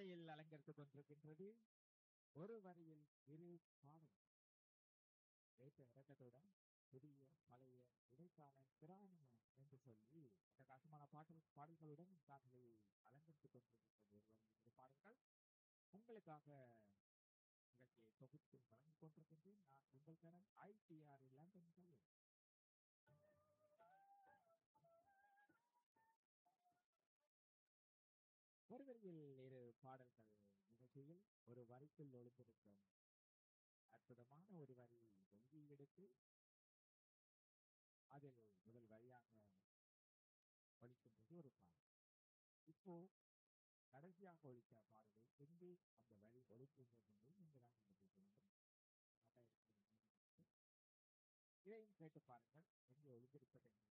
காற்றலையில் அலங்கரித்துக் கொண்டிருக்கின்றது ஒரு வரியில் இரு பாடல் ஏற்ற இறக்கத்துடன் புதிய பழைய இடைக்கால பிராணிய என்று சொல்லி அட்டகாசமான பாடல் பாடல்களுடன் காற்றலை அலங்கரித்துக் கொண்டிருக்கின்றது ஒரு வரியில் இரு பாடல்கள் உங்களுக்காக நிகழ்ச்சியை தொகுத்து வழங்கிக் கொண்டிருக்கின்றேன் நான் உங்கள் கடன் ஐடிஆர் லண்டன் கல்லூரி ஒரு வரியில் இரு பாடல்கள் நிகழ்ச்சியில் ஒரு வரிக்குள் ஒளிந்திருக்கும் அற்புதமான ஒரு வரி வெளியே எடுத்து அதில் முதல் வரியாக ஒழிக்கின்றது ஒரு பாடல் இப்போ கடைசியாக ஒழித்த பாடலை எங்கே அந்த வரி ஒழிக்கின்றது என்று நீங்கள் தான் கண்டுபிடிக்க வேண்டும் அதான் இருக்கிறது. இதையும் கேட்டு பாருங்கள் எங்கே ஒழிந்திருப்பது என்று